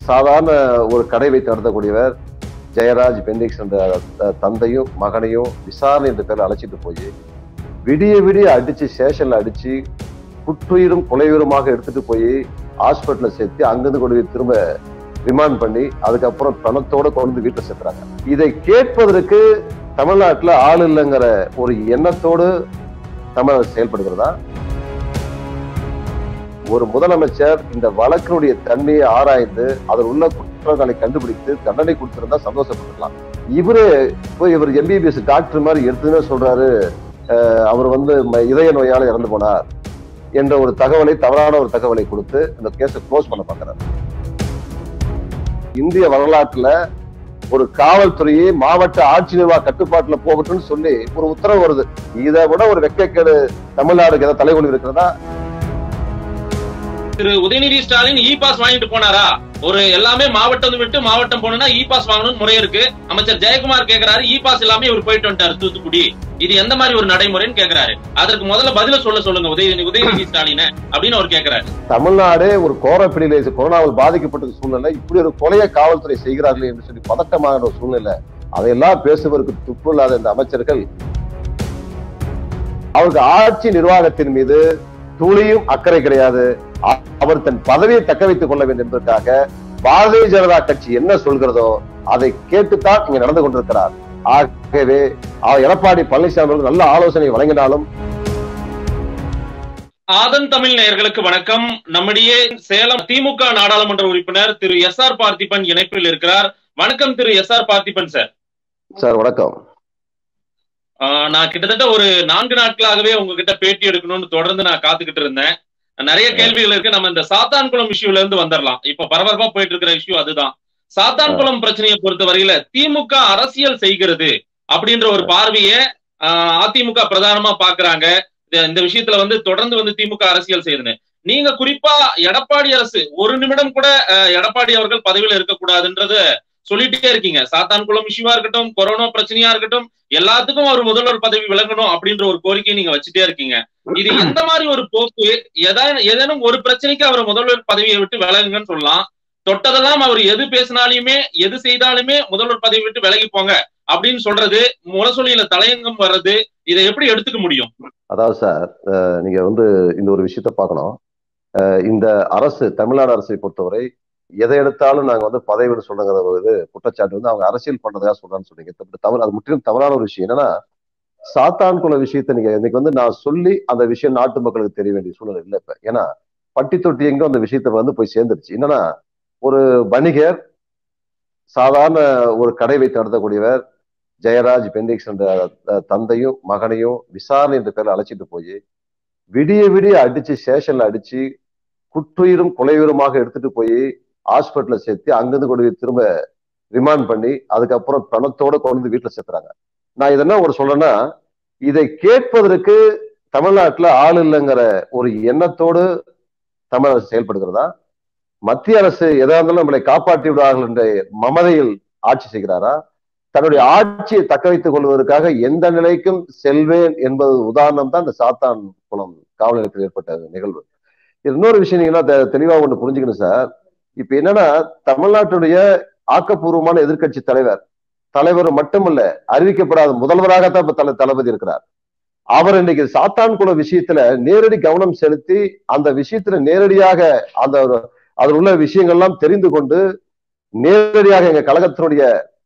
சாதாரண ஒரு கடை வைத்து நடத்தக்கூடியவர் ஜெயராஜ் பெண்டிக்ஸ் என்ற த- தந்தையும் மகனையும் விசாரணை என்ற பேர்ல அழைச்சிட்டு போய் விடிய விடிய அடிச்சு ஸ்டேஷன்ல அடிச்சு குற்றுயிரும் கொலையுயிருமாக எடுத்துட்டு போய் ஹாஸ்பிட்டல்ல சேர்த்து அங்கிருந்து கொண்டு போய் திரும்ப ரிமாண்ட் பண்ணி அதுக்கப்புறம் பணத்தோட கொண்டு வந்து வீட்டுல சேர்த்துறாங்க இதை கேட்பதற்கு தமிழ்நாட்டுல ஆள் இல்லைங்கிற ஒரு எண்ணத்தோடு தமிழர் செயல்படுகிறதா ஒரு முதலமைச்சர் இந்த வழக்கினுடைய தன்மையை ஆராய்ந்து அதில் உள்ள குற்றங்களை கண்டுபிடித்து தண்டனை கொடுத்திருந்தா சந்தோஷப்பட்டுக்கலாம் இவரு போய் இவர் எம்பிபிஎஸ் டாக்டர் மாதிரி எடுத்துன்னு சொல்றாரு அஹ், அவர் வந்து ம- இதய நோயால இறந்து போனார் என்ற ஒரு தகவலை தவறான ஒரு தகவலை கொடுத்து இந்த கேஸை க்ளோஸ் பண்ண பார்க்கிறார் இந்திய வரலாற்றுல ஒரு காவல்துறையை மாவட்ட ஆட்சி நிர்வாக கட்டுப்பாட்டுல போகட்டும்னு சொல்லி ஒரு உத்தரவு வருது இதை விட ஒரு வெக்கக்கேடு தமிழ்நாடுக்கு ஏதாவது தலைவலி இருக்கிறதா திரு உதயநிதி ஸ்டாலின் இ பாஸ் வாங்கிட்டு போனாரா ஒரு எல்லாமே மாவட்டம் விட்டு மாவட்டம் போனா இ பாஸ் வாங்கணும்னு முறை இருக்கு அமைச்சர் ஜெயக்குமார் கேக்குறாரு இ பாஸ் இல்லாம இவர் போயிட்டு வந்துட்டாரு தூத்துக்குடி இது எந்த மாதிரி ஒரு நடைமுறைன்னு கேக்குறாரு அதற்கு முதல்ல பதில சொல்ல சொல்லுங்க உதயநிதி உதயநிதி ஸ்டாலின அப்படின்னு அவர் கேக்குறாரு தமிழ்நாடே ஒரு கோரப்பிடியில கொரோனாவில் பாதிக்கப்பட்ட சூழ்நிலை இப்படி ஒரு கொலையை காவல்துறை செய்கிறார்கள் என்று சொல்லி பதட்டமான ஒரு சூழ்நிலை அதையெல்லாம் பேசுவதற்கு துப்பு இல்லாத இந்த அமைச்சர்கள் அவருக்கு ஆட்சி நிர்வாகத்தின் மீது துளியும் அக்கறை கிடையாது அ- அவர் தன் பதவியை தக்க வைத்துக் கொள்ள வேண்டும் என்பதற்காக பாரதிய ஜனதா கட்சி என்ன சொல்கிறதோ அதை கேட்டுத்தான் இங்க நடந்து கொண்டிருக்கிறார் ஆகவே அவர் எடப்பாடி பழனிசாமி அவர்கள் நல்ல ஆலோசனை வழங்கினாலும் ஆதன் தமிழ் நேயர்களுக்கு வணக்கம் நம்முடைய சேலம் திமுக நாடாளுமன்ற உறுப்பினர் திரு எஸ் ஆர் பார்த்திபன் இணைப்பில் இருக்கிறார் வணக்கம் Thiru S R Parthiban sir sir வணக்கம் ஆஹ் நான் கிட்டத்தட்ட ஒரு நான்கு நாட்களாகவே உங்ககிட்ட பேட்டி எடுக்கணும்னு தொடர்ந்து நான் காத்துக்கிட்டு இருந்தேன் நிறைய கேள்விகள் இருக்கு நம்ம இந்த சாத்தான்குளம் இஷ்யூல இருந்து வந்துடலாம் இப்ப பரபரப்பா போயிட்டு இருக்கிற இஷ்யூ அதுதான் சாத்தான்குளம் பிரச்சனையை பொறுத்த வரையில திமுக அரசியல் செய்கிறது அப்படின்ற ஒரு பார்வையை ஆஹ் அதிமுக பிரதானமா பாக்குறாங்க இந்த- இந்த விஷயத்துல வந்து தொடர்ந்து வந்து திமுக அரசியல் செய்யுதுன்னு நீங்க குறிப்பா எடப்பாடி அரசு ஒரு நிமிடம் கூட ஆஹ் எடப்பாடி அவர்கள் பதவியில இருக்கக்கூடாதுன்றத சொல்லிட்டே இருக்கீங்க சாத்தான்குளம் இஷ்யூவா இருக்கட்டும் கொரோனா பிரச்சனையா இருக்கட்டும் எல்லாத்துக்கும் ஒரு முதல்வர் பதவி விளங்கணும் அப்படின்ற ஒரு கோரிக்கையை நீங்க வச்சுட்டே இருக்கீங்க இது எந்த மாதிரி ஒரு போக்கு எதா ஏதேனும் ஒரு பிரச்சனைக்கு அவர் முதல்வர் பதவியை விட்டு விலகுங்கன்னு சொல்லலாம் தொட்டதெல்லாம் அவர் எது பேசினாலுமே எது செய்தாலுமே முதல்வர் பதவி விட்டு விலகி போங்க அப்படின்னு சொல்றது முரசொலியில தலையங்கம் வர்றது இதை எப்படி எடுத்துக்க முடியும் அதாவது சார் அஹ், நீங்க வந்து இந்த ஒரு விஷயத்த பார்க்கணும் அஹ், இந்த அரசு தமிழ்நாடு அரசை பொறுத்தவரை எதை எடுத்தாலும் நாங்க வந்து பதவின்னு சொல்றங்கிற ஒரு இது குற்றச்சாட்டு வந்து அவங்க அரசியல் பண்றதா சொல்றான்னு சொன்னீங்க தப்பு- தவறு அது முற்றிலும் தவறான ஒரு விஷயம் என்னன்னா சாத்தான் குல விஷயத்த நீங்க இன்னைக்கு வந்து நான் சொல்லி அந்த விஷயம் நாட்டு மக்களுக்கு தெரிய வேண்டிய சூழ்நிலை இல்லை இப்ப ஏன்னா பட்டி தொட்டி எங்க அந்த விஷயத்த வந்து போய் சேர்ந்துருச்சு என்னன்னா ஒரு வணிகர் சாதாரண ஒரு கடை வைத்து நடத்தக்கூடியவர் ஜெயராஜ் பெண்டிக்ஸ் என்ற த- தந்தையும் மகனையும் விசாரணை என்ற பேர்ல அழைச்சிட்டு போய் விடிய விடிய அடிச்சு ஸ்டேஷன்ல அடிச்சு குற்றுயிரும் கொலையுயிருமாக எடுத்துட்டு போய் ஹாஸ்பிட்டல்ல சேர்த்து அங்கிருந்து கொண்டு போய் திரும்ப ரிமாண்ட் பண்ணி அதுக்கப்புறம் பணத்தோட கொண்டு வந்து வீட்டுல சேர்த்துறாங்க நான் இதென்ன ஒரு சொல்றேன்னா இதை கேட்பதற்கு தமிழ்நாட்டுல ஆள் இல்லைங்கிற ஒரு எண்ணத்தோடு தமிழ் அரசு செயல்படுகிறதா மத்திய அரசு எதா இருந்தாலும் நம்மளை காப்பாற்றி விடுவார்கள் என்ற மமதையில் ஆட்சி செய்கிறாரா தன்னுடைய ஆட்சியை தக்க வைத்துக் கொள்வதற்காக எந்த நிலைக்கும் செல்வேன் என்பது உதாரணம் தான் இந்த சாத்தான் குளம் காவல் நிலையத்தில் ஏற்பட்ட நிகழ்வு இது இன்னொரு விஷயம் நீங்க என்ன தெ- தெளிவா ஒண்ணு புரிஞ்சுக்கணும் சார் இப்ப என்னன்னா தமிழ்நாட்டுடைய ஆக்கப்பூர்வமான எதிர்க்கட்சி தலைவர் தலைவர் மட்டுமல்ல அறிவிக்கப்படாத முதல்வராகத்தான் இப்ப தல தளபதி இருக்கிறார் அவர் இன்னைக்கு சாத்தான்குள விஷயத்துல நேரடி கவனம் செலுத்தி அந்த விஷயத்துல நேரடியாக அந்த ஒரு- அதில் உள்ள விஷயங்கள்லாம் தெரிந்து கொண்டு நேரடியாக எங்க கழகத்தினுடைய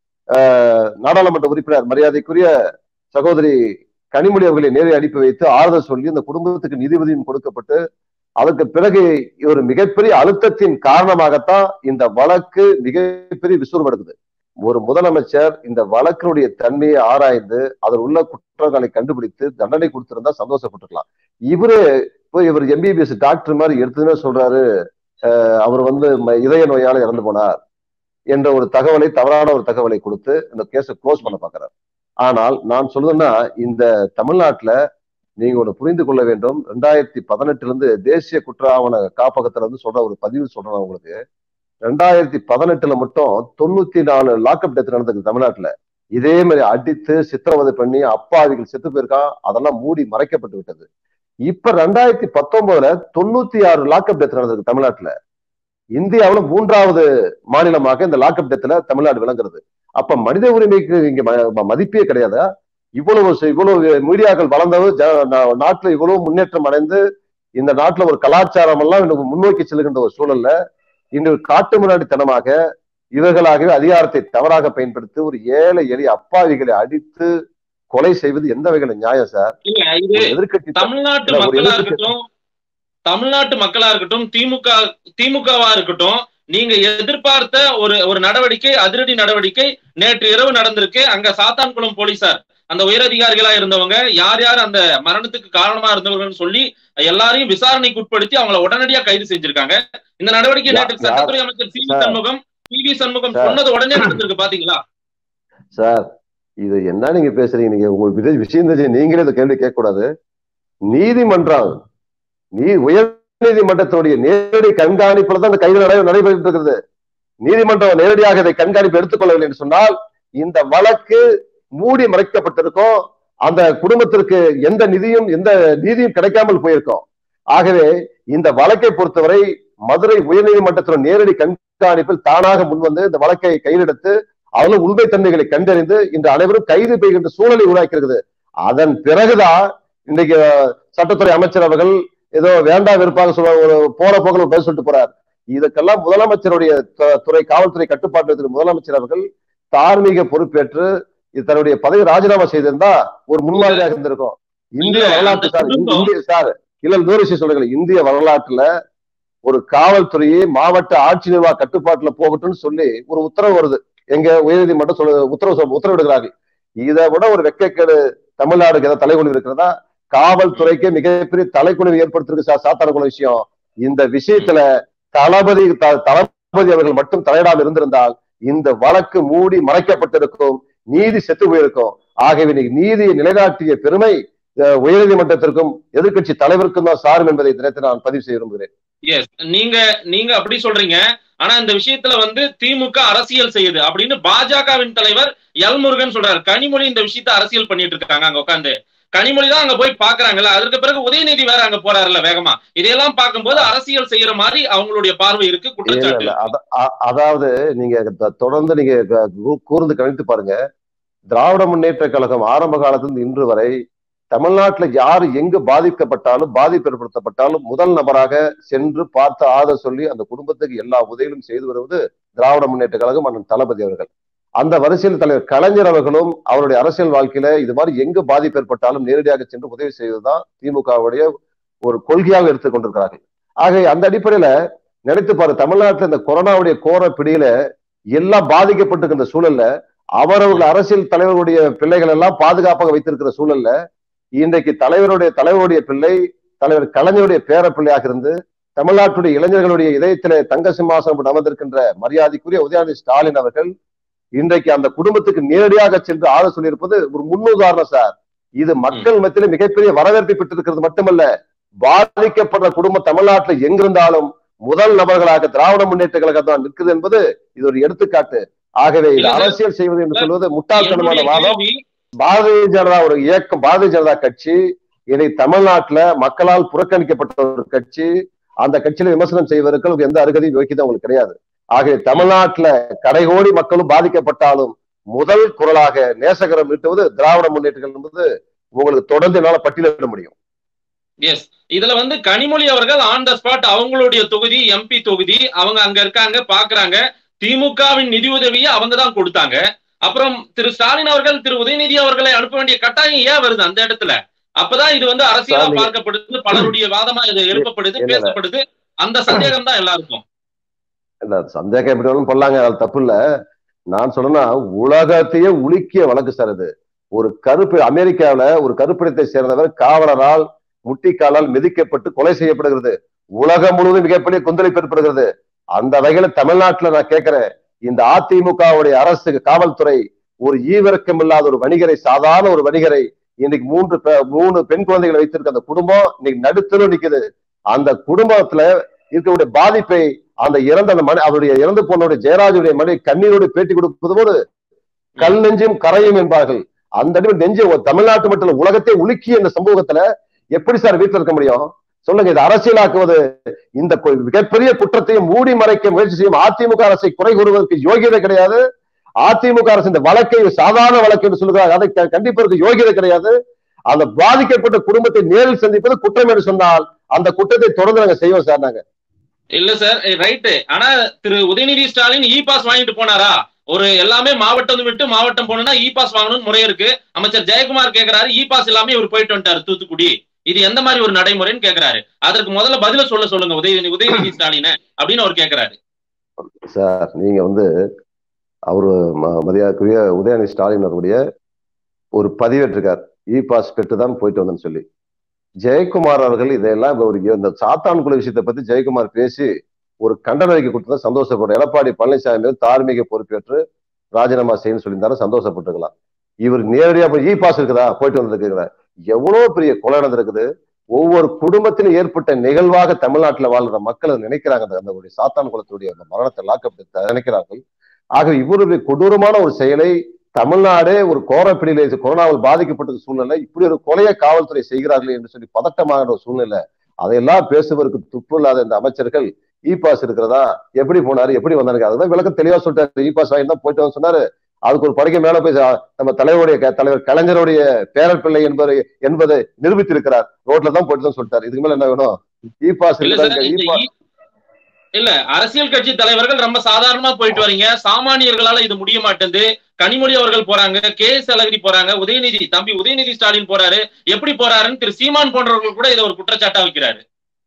ஆஹ், நாடாளுமன்ற உறுப்பினர் மரியாதைக்குரிய சகோதரி கனிமொழி அவர்களை நேரே அனுப்பி வைத்து ஆறுதல் சொல்லி அந்த குடும்பத்துக்கு நிதி உதவியும் கொடுக்கப்பட்டு அதற்கு பிறகு ஒரு மிகப்பெரிய அழுத்தத்தின் காரணமாகத்தான் இந்த வழக்கு மிகப்பெரிய விசுவரம் எடுக்குது ஒரு முதலமைச்சர் இந்த வழக்கினுடைய தன்மையை ஆராய்ந்து அதில் உள்ள குற்றங்களை கண்டுபிடித்து தண்டனை கொடுத்திருந்தா சந்தோஷப்பட்டுக்கலாம் இவரு போய் இவர் எம்பிபிஎஸ் டாக்டர் மாதிரி எடுத்துன்னு சொல்றாரு அஹ், அவர் வந்து ம- இதய நோயால இறந்து போனார் என்ற ஒரு தகவலை தவறான ஒரு தகவலை கொடுத்து இந்த கேஸை க்ளோஸ் பண்ண பார்க்கிறார் ஆனால் நான் சொல்லுவேன்னா இந்த தமிழ்நாட்டுல நீங்க ஒண்ணு புரிந்து கொள்ள வேண்டும் ரெண்டாயிரத்தி பதினெட்டுல இருந்து தேசிய குற்ற ஆவண காப்பகத்துல இருந்து சொல்ற ஒரு பதிவு சொல்றேன் உங்களுக்கு ரெண்டாயிரத்தி பதினெட்டுல மட்டும் தொண்ணூத்தி நாலு லாக்அப் டெத் நடந்திருக்கு தமிழ்நாட்டுல இதே மாதிரி அடித்து சித்திரவதை பண்ணி அப்பாவிகள் செத்து போயிருக்கான் அதெல்லாம் மூடி மறைக்கப்பட்டு விட்டது இப்ப ரெண்டாயிரத்தி பத்தொன்பதுல தொண்ணூத்தி ஆறு லாக்அப் டெத் நடந்திருக்கு தமிழ்நாட்டுல இந்தியாவுல மூன்றாவது மாநிலமாக இந்த லாக்அப் டெத்துல தமிழ்நாடு விளங்குறது அப்ப மனித உரிமைக்கு இங்க ம- மதிப்பே கிடையாதா இவ்வளவு செ- இவ்வளவு மீடியாக்கள் வளர்ந்தது ஜ- நா- நாட்டுல இவ்வளவு முன்னேற்றம் அடைந்து இந்த நாட்டுல ஒரு கலாச்சாரம் எல்லாம் இன்னும் முன்னோக்கி செல்கின்ற ஒரு சூழல்ல இன்று காட்டு முன்னாடித்தனமாக இவர்களாகவே அதிகாரத்தை தவறாக பயன்படுத்தி ஒரு ஏழை எளிய அப்பாவிகளை அடித்து கொலை செய்வது எந்த வகையில நியாயம் சார் இல்ல இது ஒரு எதிர்க்கட்சி தமிழ்நாட்டு இல்ல, ஒரு மக்களா எதிர்க்கட்சி- இருக்கட்டும் தமிழ்நாட்டு மக்களா இருக்கட்டும் திமுக திமுகவா இருக்கட்டும் நீங்க எதிர்பார்த்த ஒரு ஒரு நடவடிக்கை அதிரடி நடவடிக்கை நேற்று இரவு நடந்திருக்கு அங்க சாத்தான்குளம் போலீசார் அந்த உயரதிகாரிகளா இருந்தவங்க யார் யார் அந்த மரணத்துக்கு காரணமா இருந்தவங்கன்னு சொல்லி எல்லாரையும் விசாரணைக்கு உட்படுத்தி அவங்கள உடனடியா கைது செஞ்சிருக்காங்க இந்த நடவடிக்கை யா- நேற்று யார்? சட்டத்துறை அமைச்சர் C V sir. Shanmugam C V Shanmugam sir. சொன்னது உடனே நடந்திருக்கு பாத்தீங்களா சார் இது என்ன நீங்க பேசுறீங்க நீங்க உங்களுக்கு விதை- விஷயம் தெரிஞ்சு நீங்களே இந்த கேள்வி கேட்க கூடாது நீதிமன்றம் நீ உயர் நீதிமன்றத்துடைய நேரடி கண்காணிப்புல தான் இந்த கைது நடை நடைபெற்று இருக்கிறது நீதிமன்றம் நேரடியாக இதை கண்காணிப்பு எடுத்துக்கொள்ளவில்லை என்று சொன்னால் இந்த வழக்கு மூடி மறைக்கப்பட்டிருக்கும் அந்த குடும்பத்திற்கு எந்த நிதியும் எந்த நீதியும் கிடைக்காமல் போயிருக்கும் ஆகவே இந்த வழக்கை பொறுத்தவரை மதுரை உயர்நீதிமன்றத்தின் நேரடி கண்காணிப்பில் தானாக முன்வந்து இந்த வழக்கை கையிலெடுத்து அவர்கள் உண்மை தன்மைகளை கண்டறிந்து இன்று அனைவரும் கைது பெய்கின்ற சூழலை உருவாக்கி இருக்குது அதன் பிறகுதான் இன்னைக்கு அஹ், சட்டத்துறை அமைச்சர் அவர்கள் ஏதோ வேண்டாம் விருப்பாக சொல்ல ஒரு போற போக்கில் ஒரு பதில் சொல்லிட்டு போறார் இதுக்கெல்லாம் முதலமைச்சருடைய து- துறை காவல்துறை கட்டுப்பாட்டில் இருக்கிற முதலமைச்சர் அவர்கள் தார்மீக பொறுப்பேற்று இது தன்னுடைய பதவி ராஜினாமா செய்திருந்தா ஒரு முன்மாதிரியாக இருந்திருக்கும் இந்திய இல்ல, வரலாற்று அந்த சார் குடும்பம் இந்திய சார் இல்ல இன்னொரு விஷயம் சொல்லுங்க இந்திய வரலாற்றுல ஒரு காவல்துறையை மாவட்ட ஆட்சி நிர்வாக கட்டுப்பாட்டுல போகட்டும்னு சொல்லி ஒரு உத்தரவு வருது எங்க உயர்நீதிமன்றம் சொல்ல உத்தரவு சொல்~ உத்தரவிடுகிறார்கள் இதை விட ஒரு வெட்கக்கேடு தமிழ்நாடுக்கு ஏதாவது தலைகுனிவு இருக்கிறதா காவல்துறைக்கு மிகப்பெரிய தலைக்குனிவு ஏற்படுத்திருக்கு சார் சாத்தானகுளம் விஷயம் இந்த விஷயத்துல தளபதி த- தளபதி அவர்கள் மட்டும் தலையிடாமல் இருந்திருந்தால் இந்த வழக்கு மூடி மறைக்கப்பட்டிருக்கும் நீதி செத்து போயிருக்கும் ஆகவே இன்னைக்கு நீதியை நிலைநாட்டிய பெருமை அஹ், உயர்நீதிமன்றத்திற்கும் எதிர்க்கட்சி தலைவருக்கும் தான் சாரும் என்பதை இந்த நேரத்தில் நான் பதிவு செய்ய விரும்புகிறேன் எஸ் நீங்க நீங்க அப்படி சொல்றீங்க ஆனா இந்த விஷயத்துல வந்து திமுக அரசியல் செய்யுது அப்படின்னு பாஜகவின் தலைவர் எல் முருகன் சொல்றாரு கனிமொழி இந்த விஷயத்த அரசியல் பண்ணிட்டு இருக்காங்க அங்க உட்காந்து கனிமொழி தான் அங்க போய் பாக்குறாங்கல்ல அதற்கு பிறகு உதயநிதி வேற அங்க போறாருல்ல வேகமா இதையெல்லாம் பார்க்கும்போது அரசியல் செய்யற மாதிரி அவங்களுடைய பார்வை இருக்கு இல்ல குற்றச்சாட்டு இல்ல அத- அ- அதாவது நீங்க த- தொடர்ந்து நீங்க க- கூ- கூர்ந்து கவனித்து பாருங்க திராவிட முன்னேற்ற கழகம் ஆரம்ப காலத்திலிருந்து இன்று வரை தமிழ்நாட்டுல யாரு எங்கு பாதிக்கப்பட்டாலும் பாதிப்பு ஏற்படுத்தப்பட்டாலும் முதல் நபராக சென்று பார்த்து ஆதரவு சொல்லி அந்த குடும்பத்துக்கு எல்லா உதவிகளும் செய்து வருவது திராவிட முன்னேற்ற கழகம் அண்ணன் தளபதி அவர்கள் அந்த வரிசையில் தலைவர் கலைஞர் அவர்களும் அவருடைய அரசியல் வாழ்க்கையில இது மாதிரி எங்கு பாதிப்பு ஏற்பட்டாலும் நேரடியாக சென்று உதவி செய்வதுதான் திமுகவுடைய ஒரு கொள்கையாக எடுத்துக் கொண்டிருக்கிறார்கள் ஆக அந்த அடிப்படையில நினைத்து பாரு தமிழ்நாட்டுல இந்த கொரோனாவுடைய கோர பிடியில எல்லாம் பாதிக்கப்பட்டிருக்கிற சூழல்ல அவரவர்கள் அரசியல் தலைவருடைய பிள்ளைகள் எல்லாம் பாதுகாப்பாக வைத்திருக்கிற சூழல்ல இன்றைக்கு தலைவருடைய தலைவருடைய பிள்ளை தலைவர் கலைஞருடைய பேர பிள்ளையாக இருந்து தமிழ்நாட்டுடைய இளைஞர்களுடைய இதயத்திலே தங்க சிம்மாசனம் அமர்ந்திருக்கின்ற மரியாதைக்குரிய உதயநிதி ஸ்டாலின் அவர்கள் இன்றைக்கு அந்த குடும்பத்துக்கு நேரடியாக சென்று ஆள சொல்லியிருப்பது ஒரு முன்னுதாரணம் சார் இது மக்கள் மத்தியில மிகப்பெரிய வரவேற்பை பெற்றிருக்கிறது மட்டுமல்ல பாதிக்கப்படுற குடும்பம் தமிழ்நாட்டுல எங்கிருந்தாலும் முதல் நபர்களாக திராவிட முன்னேற்ற கழகம் தான் நிற்குது என்பது இது ஒரு எடுத்துக்காட்டு ஆகவே இது இல்ல சார். அரசியல் செய்வது என்று சொல்வது முட்டாள்தனமான என்னுடைய வாதம் கேள்வி பாரதிய ஜனதா ஒரு இயக்கம் பாரதிய ஜனதா கட்சி இதை தமிழ்நாட்டுல மக்களால் புறக்கணிக்கப்பட்ட ஒரு கட்சி அந்த கட்சியில விமர்சனம் செய்வதற்கு எந்த அருகதையும் யோக்கியதை உங்களுக்கு கிடையாது ஆகவே தமிழ்நாட்டுல கடைகோடி மக்களும் பாதிக்கப்பட்டாலும் முதல் குரலாக நேசகரம் நீட்டுவது திராவிட முன்னேற்றங்கள் என்பது உங்களுக்கு தொடர்ந்து என்னால பட்டியலிட முடியும் எஸ் இதுல வந்து கனிமொழி அவர்கள் ஆன் த ஸ்பாட் அவங்களுடைய தொகுதி எம்பி தொகுதி அவங்க அங்க இருக்காங்க பாக்குறாங்க திமுகவின் நிதி உதவியை அவங்க தான் கொடுத்தாங்க அப்புறம் திரு ஸ்டாலின் அவர்கள் திரு உதயநிதி அவர்களை அனுப்ப வேண்டிய கட்டாயம் ஏன் வருது அந்த இடத்துல அப்பதான் இது வந்து அரசியலா சார், நீங்க- பார்க்கப்படுது பலருடைய வாதமா இது எழுப்பப்படுது இல்ல, இல்ல. பேசப்படுது அந்த சந்தேகம் தான் எல்லாருக்கும் இல்ல சந்தேகம் எப்படி வேணாலும் பண்ணலாங்க அது தப்பு இல்ல நான் சொல்லணும்னா உலகத்தையே உலுக்கிய வழக்கு சார் இது ஒரு கருப்பு அமெரிக்காவுல ஒரு கருப்பிடத்தை சேர்ந்தவர் காவலரால் முட்டிக்காலால் மிதிக்கப்பட்டு கொலை செய்யப்படுகிறது உலகம் முழுவதும் மிகப்பெரிய கொந்தளிப்பு ஏற்படுகிறது அந்த வகையில தமிழ்நாட்டுல நான் கேட்கிறேன் இந்த அதிமுகவுடைய அரசு காவல்துறை ஒரு ஈவிரக்கம் இல்லாத ஒரு வணிகரை சாதாரண ஒரு வணிகரை இன்னைக்கு மூன்று பெ- மூணு பெண் குழந்தைகளை வைத்திருக்க அந்த குடும்பம் இன்னைக்கு நடுத்தரும் நிக்குது அந்த குடும்பத்துல இருக்கக்கூடிய பாதிப்பை அந்த இறந்த அந்த மனி அவருடைய இறந்து போனவருடைய ஜெயராஜுடைய மனைவி கண்ணீரோடு பேட்டி கொடுப்பது போது கல் நெஞ்சும் கரையும் என்பார்கள் அந்த அடிப்படை நெஞ்சு ஒரு தமிழ்நாட்டு மட்டும் இல்ல, உலகத்தை உலுக்கிய இந்த சமூகத்துல எப்படி சார் வீட்டுல இருக்க முடியும் சொல்லுங்க இது அரசியலாக்குவது இந்த கு- மிகப்பெரிய குற்றத்தையும் மூடி மறைக்க முயற்சி செய்யும் அதிமுக அரசை குறை கூறுவதற்கு யோகியதை கிடையாது அதிமுக அரசு இந்த வழக்கை சாதாரண வழக்கு என்று சொல்லுகிறார் அதை க- கண்டிப்பதற்கு யோகியதை கிடையாது அந்த பாதிக்கப்பட்ட குடும்பத்தை நேரில் சந்திப்பது குற்றம் என்று சொன்னால் அந்த குற்றத்தை தொடர்ந்து நாங்க செய்வோம் சார் நாங்க இல்ல சார் ரைட்டு ஆனா திரு உதயநிதி ஸ்டாலின் இ பாஸ் வாங்கிட்டு போனாரா ஒரு எல்லாமே மாவட்டம் விட்டு மாவட்டம் போனா இ பாஸ் வாங்கணும்னு முறை இருக்கு அமைச்சர் ஜெயக்குமார் கேக்குறாரு இ பாஸ் இல்லாம இவர் போயிட்டு வந்துட்டாரு தூத்துக்குடி இது எந்த மாதிரி ஒரு நடைமுறைன்னு கேக்குறாரு அதற்கு முதல்ல பதில சொல்ல சொல்லுங்க உதயநிதி உதயநிதி ஸ்டாலின அப்படின்னு அவர் கேக்குறாரு சார் நீங்க வந்து அவரு ம- மரியாதைக்குரிய உதயநிதி ஸ்டாலின் அவருடைய ஒரு பதிவேற்றிருக்கார் இ பாஸ் பெற்று தான் போயிட்டு வந்தேன்னு சொல்லி ஜெயக்குமார் அவர்கள் இதையெல்லாம் இப்ப ஒரு இந்த சாத்தான் குழு விஷயத்தை பத்தி ஜெயக்குமார் பேசி ஒரு கண்டன அறிக்கை கொடுத்தா சந்தோஷப்படுறோம் எடப்பாடி பழனிசாமி மீது தார்மீக பொறுப்பேற்று ராஜினாமா செய்யணும்னு சொல்லியிருந்தாலும் சந்தோஷப்பட்டுக்கலாம் இவர் நேரடியா போய் இ பாஸ் இருக்குதா போயிட்டு வந்திருக்குங்களா எவ்வளவு பெரிய கொலை நடந்திருக்குது ஒவ்வொரு குடும்பத்திலும் ஏற்பட்ட நிகழ்வாக தமிழ்நாட்டுல வாழ்ற மக்கள் அதை நினைக்கிறாங்க அந்த அந்த ஒரு சாத்தான் குலத்துடைய அந்த மரணத்தை லாக்கப் நினைக்கிறார்கள் ஆக இவருடைய கொடூரமான ஒரு செயலை தமிழ்நாடே ஒரு கோரப்பிடியில கொரோனாவில் பாதிக்கப்பட்ட சூழ்நிலை இப்படி ஒரு கொலையை காவல்துறை செய்கிறார்கள் என்று சொல்லி பதட்டமான ஒரு சூழ்நிலை அதையெல்லாம் பேசுவதற்கு துப்பு இல்லாத இந்த அமைச்சர்கள் இ பாஸ் இருக்கிறதா எப்படி போனாரு எப்படி வந்தாரு அதுதான் விளக்கம் தெளிவா சொல்லிட்டாரு இ பாஸ் வாங்கி தான் போயிட்டு வந்து சொன்னாரு அதுக்கு ஒரு படைக்க மேல போய் ச- நம்ம தலைவருடைய க- தலைவர் கலைஞருடைய பேரப்பிள்ளை என்பதை என்பதை நிரூபித்திருக்கிறார் ரோட்ல தான் போயிட்டு தான் சொல்லிட்டாரு இதுக்கு மேல என்ன வேணும் இ பாஸ் இல்ல சார் இ இந்த பாஸ் இ- இல்ல அரசியல் கட்சி தலைவர்கள் ரொம்ப சாதாரணமா போயிட்டு வரீங்க சாமானியர்களால இது முடிய மாட்டேங்குது கனிமொழி அவர்கள் போறாங்க கே எஸ் அழகிரி போறாங்க உதயநிதி தம்பி உதயநிதி ஸ்டாலின் போறாரு எப்படி போறாருன்னு திரு சீமான் போன்றவர்கள் கூட இதை ஒரு குற்றச்சாட்டா வைக்கிறாரு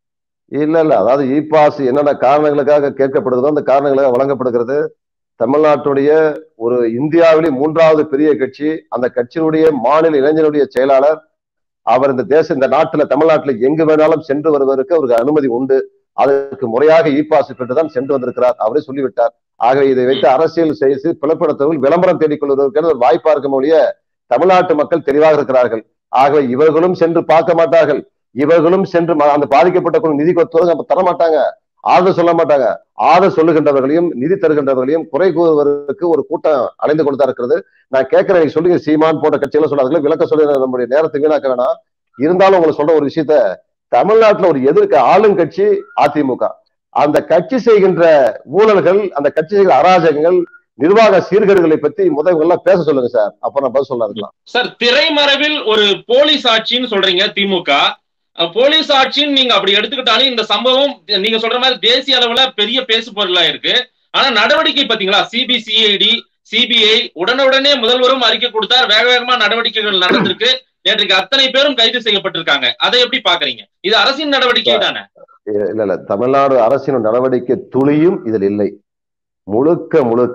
இல்ல இல்ல அதாவது இ பாஸ் என்னென்ன காரணங்களுக்காக கேட்கப்படுகிறதோ அந்த காரணங்களுக்காக வழங்கப்படுகிறது தமிழ்நாட்டுடைய ஒரு இந்தியாவிலே மூன்றாவது பெரிய கட்சி அந்த கட்சியினுடைய மாநில இளைஞருடைய செயலாளர் அவர் இந்த தேச இந்த நாட்டுல தமிழ்நாட்டுல எங்கு வேணாலும் சென்று வருவதற்கு அவருக்கு அனுமதி உண்டு அதற்கு முறையாக இ பாஸ் பெற்றுதான் சென்று வந்திருக்கிறார் அவரே சொல்லிவிட்டார் ஆகவே இதை வைத்து அரசியல் செய்து பிளப்படுத்தவர்கள் விளம்பரம் தேடிக் கொள்வதற்கு ஒரு வாய்ப்பா இருக்கும் ஒழிய தமிழ்நாட்டு மக்கள் தெளிவாக இருக்கிறார்கள் ஆகவே இவர்களும் சென்று பார்க்க மாட்டார்கள் இவர்களும் சென்று ம- அந்த பாதிக்கப்பட்ட குழு நிதி கொத்துவதற்கு அப்ப தர மாட்டாங்க ஆறுதல் சொல்ல மாட்டாங்க ஆறுதல் சொல்லுகின்றவர்களையும் நிதி தருகின்றவர்களையும் குறை கூறுவதற்கு ஒரு கூட்டம் அலைந்து கொண்டுதான் இருக்கிறது நான் கேட்கிறேன் நீங்க சொல்லுங்க சீமான் போன்ற கட்சிகளை சொல்லாதுல விளக்க சொல்லி நம்முடைய நேரத்தை வீணாக்க வேணாம் இருந்தாலும் உங்களுக்கு சொல்ற ஒரு விஷயத்த தமிழ்நாட்டுல ஒரு எதிர்க்க ஆளுங்கட்சி அதிமுக அந்த கட்சி செய்கின்ற ஊழல்கள் அந்த கட்சி செய்கிற அராஜகங்கள் நிர்வாக சீர்கேடுகளை பத்தி முதல் எல்லாம் பேச சொல்லுங்க சார் அப்ப நான் பதில் சொல்ல இருக்கலாம் சார் திரைமறைவில் ஒரு போலீஸ் ஆட்சின்னு சொல்றீங்க திமுக அஹ், போலீஸ் ஆட்சின்னு நீங்க அப்படி எடுத்துக்கிட்டாலும் இந்த சம்பவம் நீங்க சொல்ற மாதிரி தேசிய அளவுல பெரிய பேசு பொருளா இருக்கு ஆனா நடவடிக்கை பாத்தீங்களா சிபிசிஐடி சிபிஐ உடனுடனே முதல்வரும் அறிக்கை கொடுத்தார் வேக வேகமா நடவடிக்கைகள் நடந்திருக்கு நேற்றுக்கு அத்தனை பேரும் கைது செய்யப்பட்டிருக்காங்க அதை எப்படி பாக்குறீங்க இது அரசின் நடவடிக்கை தானே இல்ல இல்ல தமிழ்நாடு அரசின் நடவடிக்கை துளியும் இதில் இல்லை முழுக்க முழுக்க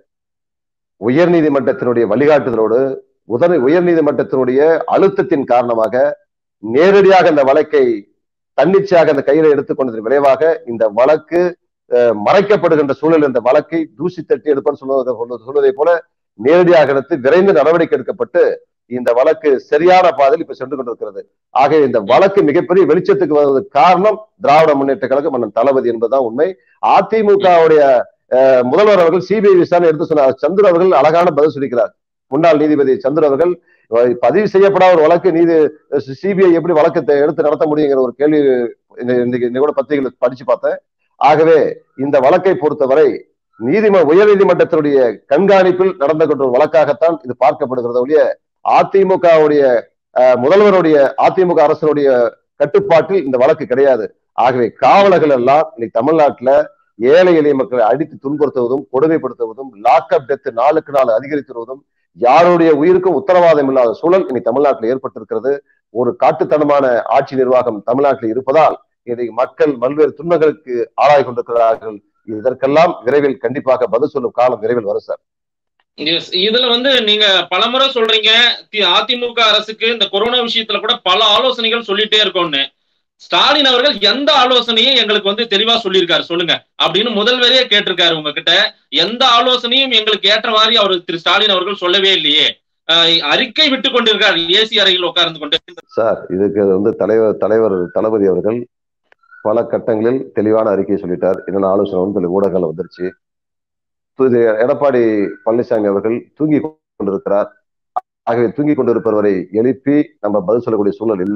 உயர்நீதிமன்றத்தினுடைய வழிகாட்டுதலோடு உதவி உயர்நீதிமன்றத்தினுடைய அழுத்தத்தின் காரணமாக நேரடியாக இந்த வழக்கை தன்னிச்சையாக அந்த கையில எடுத்துக்கொண்டதன் விளைவாக இந்த வழக்கு அஹ், மறைக்கப்படுகின்ற சூழல் இந்த வழக்கை தூசி தட்டி எடுப்பன்னு சொல்லுவதை சொல்வதை போல நேரடியாக எடுத்து விரைந்து நடவடிக்கை எடுக்கப்பட்டு இந்த வழக்கு சரியான பாதையில் இப்ப சென்று கொண்டிருக்கிறது ஆக இந்த வழக்கு மிகப்பெரிய வெளிச்சத்துக்கு வருவதற்கு காரணம் திராவிட முன்னேற்ற கழகம் அண்ணன் தளபதி என்பதுதான் உண்மை அதிமுகவுடைய அஹ், முதல்வர் அவர்கள் சிபிஐ விசாரணை எடுத்து சொன்னார் சந்திர அவர்கள் அழகான பதில் சொல்லிக்கிறார் முன்னாள் நீதிபதி சந்திர அவர்கள் அஹ், பதிவு செய்யப்படாத ஒரு வழக்கு நீதி சிபிஐ எப்படி வழக்கத்தை எடுத்து நடத்த முடியுங்கிற ஒரு கேள்வி இன்னை- இன்னைக்கு இன்னைக்கு கூட பத்திரிகைகள் படிச்சு பார்த்தேன் ஆகவே இந்த வழக்கை பொறுத்தவரை நீதிம உயர் நீதிமன்றத்தினுடைய கண்காணிப்பில் நடந்த கொண்ட ஒரு வழக்காகத்தான் இது பார்க்கப்படுகிறது ஒழிய அதிமுகவுடைய அஹ், முதல்வருடைய அதிமுக அரசனுடைய கட்டுப்பாட்டில் இந்த வழக்கு கிடையாது ஆகவே காவலர்கள் எல்லாம் இன்னைக்கு தமிழ்நாட்டுல ஏழை எளிய மக்களை அடித்து துன்புறுத்துவதும் கொடுமைப்படுத்துவதும் லாக்அப் டெத் நாளுக்கு நாள் அதிகரித்துவதும் யாருடைய உயிருக்கும் உத்தரவாதம் இல்லாத சூழல் இன்னைக்கு தமிழ்நாட்டில் ஏற்பட்டிருக்கிறது ஒரு காட்டுத்தனமான ஆட்சி நிர்வாகம் தமிழ்நாட்டில் இருப்பதால் இன்னைக்கு மக்கள் பல்வேறு துன்பங்களுக்கு ஆளாகி கொண்டிருக்கிறார்கள் இதற்கெல்லாம் விரைவில் கண்டிப்பாக பதில் சொல்லும் காலம் விரைவில் வரும் சார் Yes, இதுல வந்து நீங்க பலமுறை சொல்றீங்க தி- அதிமுக அரசுக்கு இந்த கொரோனா விஷயத்துல கூட பல ஆலோசனைகள் சொல்லிட்டே இருக்கோம்னு ஸ்டாலின் அவர்கள் எந்த ஆலோசனையும் எங்களுக்கு வந்து தெளிவா சொல்லியிருக்காரு சொல்லுங்க அப்படின்னு முதல்வரே கேட்டிருக்காரு உங்ககிட்ட எந்த ஆலோசனையும் எங்களுக்கு ஏற்ற மாதிரி அவர் திரு ஸ்டாலின் அவர்கள் சொல்லவே இல்லையே அஹ் அறிக்கை விட்டு கொண்டிருக்கார் ஏசி அறையில் உட்கார்ந்து கொண்டு சார் இதுக்கு வந்து தலைவர் தலைவர் தளபதி அவர்கள் பல கட்டங்களில் தெளிவான அறிக்கையை சொல்லிட்டார் என்னென்ன ஆலோசனை வந்து இந்த ஊடகங்கள் வந்துருச்சு இது எடப்பாடி பழனிசாமி அவர்கள் தூங்கி கொண்டிருக்கிறார் ஆகவே தூங்கி கொண்டிருப்பவரை எழுப்பி நம்ம பதில் சொல்லக்கூடிய சூழல் இல்லை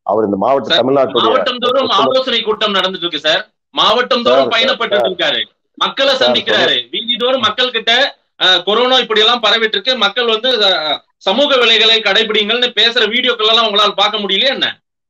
அவர் இந்த மாவட்ட சார், தமிழ்நாட்டுடைய மாவட்டம் தோறும் ஆலோசனை கூட்டம் நடந்துட்டு இருக்கு சார் மாவட்டம் சார், தோறும் சார், பயணப்பட்டு இருக்காரு மக்களை சார், சந்திக்கிறாரு வீதி தோறும் மக்கள் கிட்ட அஹ், கொரோனா இப்படி எல்லாம் பரவிட்டு இருக்கு மக்கள் வந்து அஹ், சமூக விலைகளை கடைபிடிங்கள்னு பேசுற வீடியோக்கள் எல்லாம் உங்களால பார்க்க முடியலையா என்ன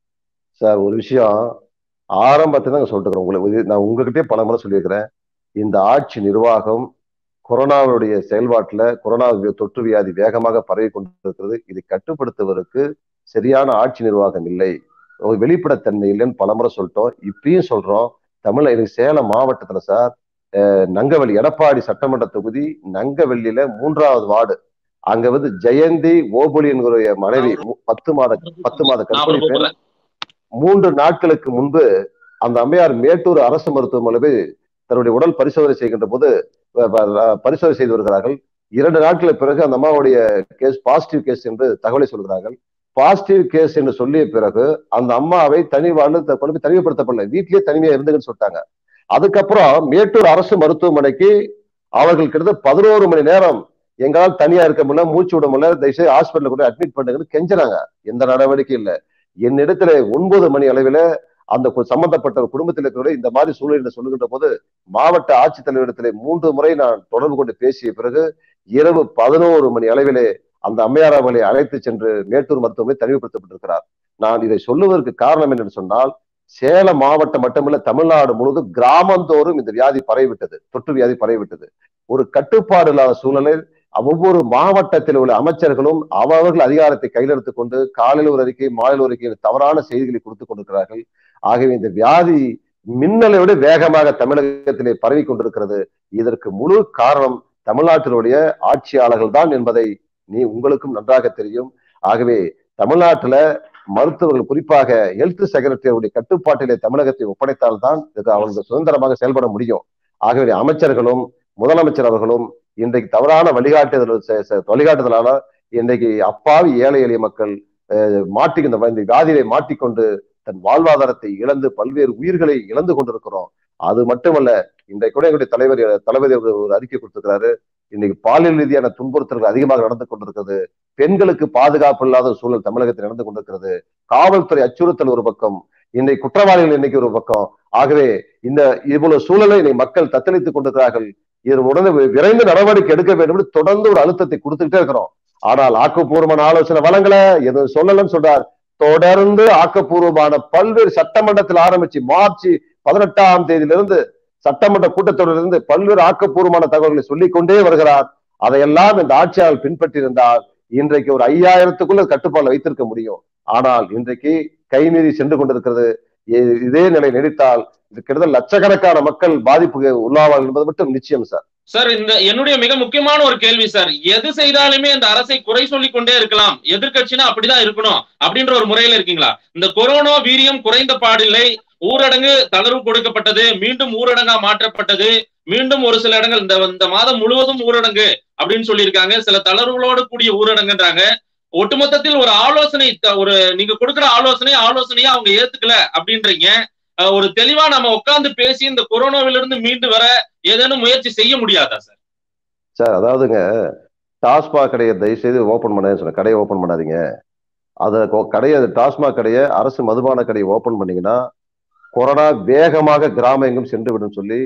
சார் ஒரு விஷயம் ஆரம்பத்துல தான் சொல்லிட்டு இருக்கிறேன் உங்களுக்கு இது நான் உங்ககிட்டயே பல முறை சொல்லியிருக்கிறேன் இந்த ஆட்சி நிர்வாகம் கொரோனாவுடைய செயல்பாட்டுல கொரோனா வி- தொற்று வியாதி வேகமாக பரவி கொண்டிருக்கிறது இதை கட்டுப்படுத்துவதற்கு சரியான ஆட்சி நிர்வாகம் இல்லை ஒரு வெளிப்படைத்தன்மை இல்லைன்னு பலமுறை சொல்லிட்டோம் இப்பயும் சொல்றோம் தமிழ்ல எனக்கு சேலம் மாவட்டத்துல சார் அஹ், நங்கவள்ளி எடப்பாடி சட்டமன்ற தொகுதி நங்கவள்ளியில மூன்றாவது வார்டு அங்க வந்து ஜெயந்தி ஓபுலி என்கிற மனைவி மு- பத்து மாத பத்து மாத நான் கர்ப்பிணி அப்புறம் பெண் கூப்பிடுறேன். மூன்று நாட்களுக்கு முன்பு அந்த அம்மையார் மேட்டூர் அரசு மருத்துவமனையில் தன்னுடைய உடல் பரிசோதனை செய்கின்ற போது அஹ், அஹ், பரிசோதனை செய்து வருகிறார்கள் இரண்டு நாட்களுக்கு பிறகு அந்த அம்மாவுடைய கேஸ் பாசிட்டிவ் கேஸ் என்று தகவலை சொல்கிறார்கள் பாசிட்டிவ் கேஸ் என்று சொல்லிய பிறகு அந்த அம்மாவை தனி வாழ்ந்து த- கொண்டு போய் தனிமைப்படுத்தப்படல வீட்டிலேயே தனிமையா இருந்துங்கன்னு சொல்லிட்டாங்க அதுக்கப்புறம் மேட்டூர் அரசு மருத்துவமனைக்கு அவர்கள் கிட்டத்தட்ட பதினோரு மணி நேரம் எங்களால் தனியா இருக்க முடியல மூச்சு விட முடியல தயவுசெய்து ஹாஸ்பிட்டல் கூட அட்மிட் பண்ணுங்கன்னு கெஞ்சினாங்க எந்த நடவடிக்கையும் இல்லை என்னிடத்துல ஒன்பது மணி அளவில அந்த கு- சம்பந்தப்பட்ட ஒரு குடும்பத்தில் இருக்கிற இந்த மாதிரி சூழ்நிலை சொல்லுகின்ற போது மாவட்ட ஆட்சித்தலைவரிடத்திலே மூன்று முறை நான் தொடர்பு கொண்டு பேசிய பிறகு இரவு பதினோரு மணி அளவிலே அந்த அம்மையார் அவர்களை அழைத்து சென்று மேட்டூர் மருத்துவமனை தனிமைப்படுத்தப்பட்டிருக்கிறார் நான் இதை சொல்லுவதற்கு காரணம் என்னன்னு சொன்னால் சேலம் மாவட்டம் மட்டுமல்ல தமிழ்நாடு முழுவதும் கிராமந்தோறும் இந்த வியாதி பரவிவிட்டது தொற்று வியாதி பரவிவிட்டது ஒரு கட்டுப்பாடு இல்லாத சூழலில் ஒவ்வொரு மாவட்டத்தில் உள்ள அமைச்சர்களும் அவர்கள் அதிகாரத்தை கையில் எடுத்துக் கொண்டு காலையில் ஒரு அறிக்கை மாலையில் ஒரு அறிக்கை தவறான செய்திகளை கொடுத்துக் கொண்டிருக்கிறார்கள் ஆகவே இந்த வியாதி மின்னலை விட வேகமாக தமிழகத்திலே பரவி கொண்டிருக்கிறது இதற்கு முழு காரணம் தமிழ்நாட்டினுடைய ஆட்சியாளர்கள் தான் என்பதை நீ உங்களுக்கும் நன்றாக தெரியும் ஆகவே தமிழ்நாட்டுல மருத்துவர்கள் குறிப்பாக ஹெல்த் செக்ரட்டரியுடைய கட்டுப்பாட்டிலே தமிழகத்தை ஒப்படைத்தால்தான் இது அவங்களுக்கு சுதந்திரமாக செயல்பட முடியும் ஆகவே அமைச்சர்களும் முதலமைச்சர் அவர்களும் இன்றைக்கு தவறான வழிகாட்டுதல் செ- செ- வழிகாட்டுதலால இன்றைக்கு அப்பாவி ஏழை எளிய மக்கள் அஹ், மாட்டி இந்த இந்த வியாதியை மாட்டிக்கொண்டு தன் வாழ்வாதாரத்தை இழந்து பல்வேறு உயிர்களை இழந்து கொண்டிருக்கிறோம் அது மட்டுமல்ல இன்றைக்கு கூட எங்களுடைய தலைவர் தளபதி அவர்கள் ஒரு அறிக்கை கொடுத்திருக்கிறாரு இன்னைக்கு பாலியல் ரீதியான துன்புறுத்தல்கள் அதிகமாக நடந்து கொண்டிருக்கிறது பெண்களுக்கு பாதுகாப்பு இல்லாத ஒரு சூழல் தமிழகத்தில் நடந்து கொண்டிருக்கிறது காவல்துறை அச்சுறுத்தல் ஒரு பக்கம் இன்னைக்கு குற்றவாளிகள் இன்னைக்கு ஒரு பக்கம் ஆகவே இந்த இவ்வளவு சூழலை இன்னைக்கு மக்கள் தத்தளித்துக் கொண்டிருக்கிறார்கள் இது உடனே வி- விரைந்து நடவடிக்கை எடுக்க வேண்டும் என்று தொடர்ந்து ஒரு அழுத்தத்தை கொடுத்துக்கிட்டே இருக்கிறோம் ஆனால் ஆக்கப்பூர்வமான ஆலோசனை வழங்கல எதுவும் சொல்லலன்னு சொல்றார் தொடர்ந்து ஆக்கப்பூர்வமான பல்வேறு சட்டமன்றத்தில் ஆரம்பிச்சு மார்ச் பதினெட்டாம் தேதியிலிருந்து சட்டமன்ற கூட்டத்தொடரிலிருந்து பல்வேறு ஆக்கப்பூர்வமான தகவல்களை சொல்லிக் கொண்டே வருகிறார் அதையெல்லாம் இந்த ஆட்சியாளர் பின்பற்றியிருந்தால் இன்றைக்கு ஒரு ஐயாயிரத்துக்குள்ள கட்டுப்பாடு வைத்திருக்க முடியும் ஆனால் இன்றைக்கு கைமீறி சென்று கொண்டிருக்கிறது இ- இதே நிலை நீடித்தால் இது கிட்டத்தட்ட லட்சக்கணக்கான மக்கள் பாதிப்புக்கு உள்ளாவார்கள் என்பது மட்டும் நிச்சயம் சார் சார் இந்த என்னுடைய மிக முக்கியமான ஒரு கேள்வி சார் எது செய்தாலுமே இந்த அரசை குறை சொல்லிக் கொண்டே இருக்கலாம் எதிர்க்கட்சினா அப்படிதான் இருக்கணும் அப்படின்ற ஒரு முறையில இருக்கீங்களா இந்த கொரோனா வீரியம் குறைந்த பாடில்லை ஊரடங்கு தளர்வு கொடுக்கப்பட்டது மீண்டும் ஊரடங்கா மாற்றப்பட்டது மீண்டும் ஒரு சில இடங்கள் இந்த இந்த மாதம் முழுவதும் ஊரடங்கு அப்படின்னு சொல்லியிருக்காங்க சில தளர்வுகளோடு கூடிய ஊரடங்குன்றாங்க ஒட்டுமொத்தத்தில் ஒரு ஆலோசனை த- ஒரு நீங்க கொடுக்குற ஆலோசனை ஆலோசனையா அவங்க ஏத்துக்கல அப்படின்றீங்க அஹ் ஒரு தெளிவா நம்ம உட்கார்ந்து பேசி இந்த கொரோனாவிலிருந்து மீண்டு வர ஏதேனும் முயற்சி செய்ய முடியாதா சார் சார் அதாவதுங்க டாஸ்மாக் கடையை தயவு செய்து ஓபன் பண்ண சொன்னேன் கடையை ஓபன் பண்ணாதீங்க அதை கொ- கடையை டாஸ்மாக் கடையை அரசு மதுபான கடையை ஓபன் பண்ணீங்கன்னா கொரோனா வேகமாக கிராமம் எங்கும் சென்று விடும் சொல்லி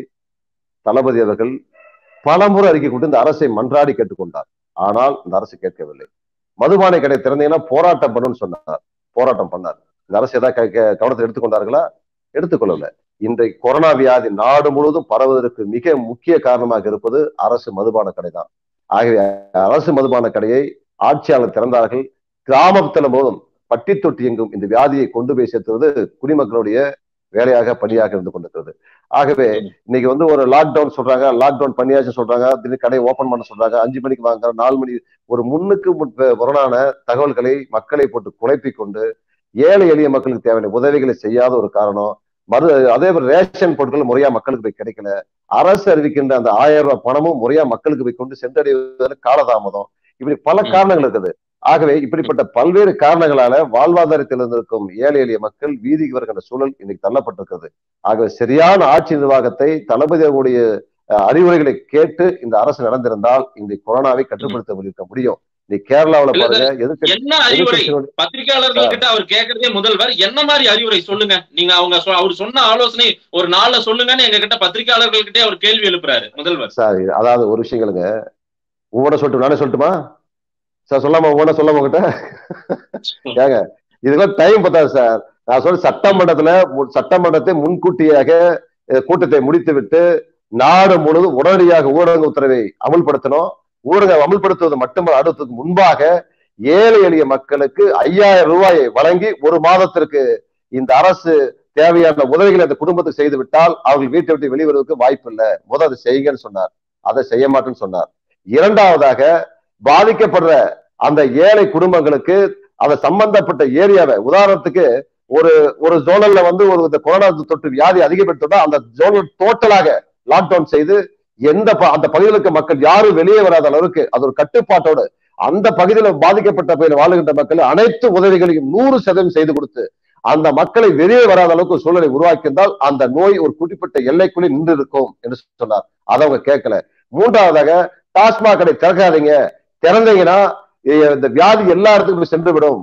தளபதி அவர்கள் பலமுறை அறிக்கை கொண்டு இந்த அரசை மன்றாடி கேட்டுக்கொண்டார் ஆனால் இந்த அரசு கேட்கவில்லை மதுபானை கடை திறந்தீங்கன்னா போராட்டம் பண்ணுன்னு சொன்னார் போராட்டம் பண்ணார் இந்த அரசு ஏதாவது க- க- கவனத்தில் எடுத்துக்கொண்டார்களா எடுத்துக்கொள்ளல இன்றைக்கு கொரோனா வியாதி நாடு முழுவதும் பரவுவதற்கு மிக முக்கிய காரணமாக இருப்பது அரசு மதுபான கடை தான் ஆகவே அரசு மதுபான கடையை ஆட்சியாளர் திறந்தார்கள் கிராமத்தில் போதும் பட்டி தொட்டி எங்கும் இந்த வியாதியை கொண்டு போய் சேர்த்துவது குடிமக்களுடைய வேலையாக பணியாக இருந்து கொண்டிருக்கிறது ஆகவே இன்னைக்கு வந்து ஒரு லாக்டவுன் சொல்றாங்க லாக்டவுன் பண்ணியாச்சு சொல்றாங்க திடீர்னு கடையை ஓபன் பண்ண சொல்றாங்க அஞ்சு மணிக்கு வாங்க நாலு மணி ஒரு முன்னுக்கு முன்பு புறனான தகவல்களை மக்களை போட்டு குழப்பிக் கொண்டு ஏழை எளிய மக்களுக்கு தேவையான உதவிகளை செய்யாத ஒரு காரணம் மறு அதே மாதிரி ரேஷன் பொருட்கள் முறையா மக்களுக்கு போய் கிடைக்கல அரசு அறிவிக்கின்ற அந்த ஆயிரம் ரூபாய் பணமும் முறையா மக்களுக்கு போய் கொண்டு சென்றடைவதில் காலதாமதம் இப்படி பல ம். காரணங்கள் இருக்குது ஆகவே இப்படிப்பட்ட பல்வேறு காரணங்களால வாழ்வாதாரத்தில் இருந்திருக்கும் ஏழை எளிய மக்கள் வீதிக்கு வருகின்ற சூழல் இன்னைக்கு தள்ளப்பட்டிருக்கிறது ஆகவே சரியான ஆட்சி நிர்வாகத்தை தளபதி அவர்களுடைய அஹ், அறிவுரைகளை கேட்டு இந்த அரசு நடந்திருந்தால் இந்த கொரோனாவை கட்டுப்படுத்த முடியிருக்க முடியும் நீ கேரளாவுல இல்ல பாருங்க எதுக்கு என்ன அறிவுரை பத்திரிகையாளர்கள் கிட்ட அவர் கேக்குறதே முதல்வர் என்ன மாதிரி அறிவுரை சொல்லுங்க நீங்க அவங்க சொ- அவர் சொன்ன ஆலோசனை ஒரு நாள்ல சொல்லுங்கன்னு எங்க கிட்ட பத்திரிகையாளர்கள் கிட்டே அவர் கேள்வி எழுப்புறாரு முதல்வர் சார் அதாவது ஒரு விஷயங்களுங்க ஒவ்வொன்றை சொல்லட்டு நானே சொல்லட்டுமா சார் சொல்லாம ஒவ்வொன்றை சொல்லாம உங்ககிட்ட ஏங்க இதுக்கெல்லாம் டைம் பத்தாது சார் நான் சொல்ற சட்டமன்றத்துல மு- சட்டமன்றத்தை முன்கூட்டியாக அஹ், கூட்டத்தை முடித்து விட்டு நாடு முழுவதும் உடனடியாக ஊரடங்கு உத்தரவை அமல்படுத்தணும் ஊரடங்கு அமல்படுத்துவது மட்டுமல்ல அடுத்ததுக்கு முன்பாக ஏழை எளிய மக்களுக்கு ஐயாயிரம் ரூபாயை வழங்கி ஒரு மாதத்திற்கு இந்த அரசு தேவையான உதவிகளை அந்த குடும்பத்துக்கு செய்து விட்டால் அவர்கள் வீட்டை விட்டு வெளிவருவதற்கு வாய்ப்பு இல்லை முதல் அதை செய்யுங்கன்னு சொன்னார் அதை செய்ய மாட்டேன்னு சொன்னார் இரண்டாவதாக பாதிக்கப்படுற அந்த ஏழை குடும்பங்களுக்கு அந்த சம்பந்தப்பட்ட ஏரியாவை உதாரணத்துக்கு ஒரு ஒரு ஜோனல்ல வந்து ஒரு இந்த கொரோனா தொற்று வியாதி அதிகப்படுத்தா அந்த ஜோனல் டோட்டலாக லாக்டவுன் செய்து எந்த ப- அந்த பகுதிகளுக்கு மக்கள் யாரும் வெளியே வராத அளவுக்கு அது ஒரு கட்டுப்பாட்டோடு அந்த பகுதியில் பாதிக்கப்பட்ட பகுதியில் வாழுகின்ற மக்கள் அனைத்து உதவிகளையும் நூறு சதவீதம் செய்து கொடுத்து அந்த மக்களை வெளியே வராத அளவுக்கு ஒரு சூழலை உருவாக்கியிருந்தால் அந்த நோய் ஒரு குறிப்பிட்ட எல்லைக்குள்ளே நின்று இருக்கும் என்று சொன்னார் அதை அவங்க கேட்கல மூன்றாவதாக டாஸ்மாக் கடை திறக்காதீங்க திறந்தீங்கன்னா இ- இந்த வியாதி எல்லா இடத்துக்கும் போய் சென்று விடும்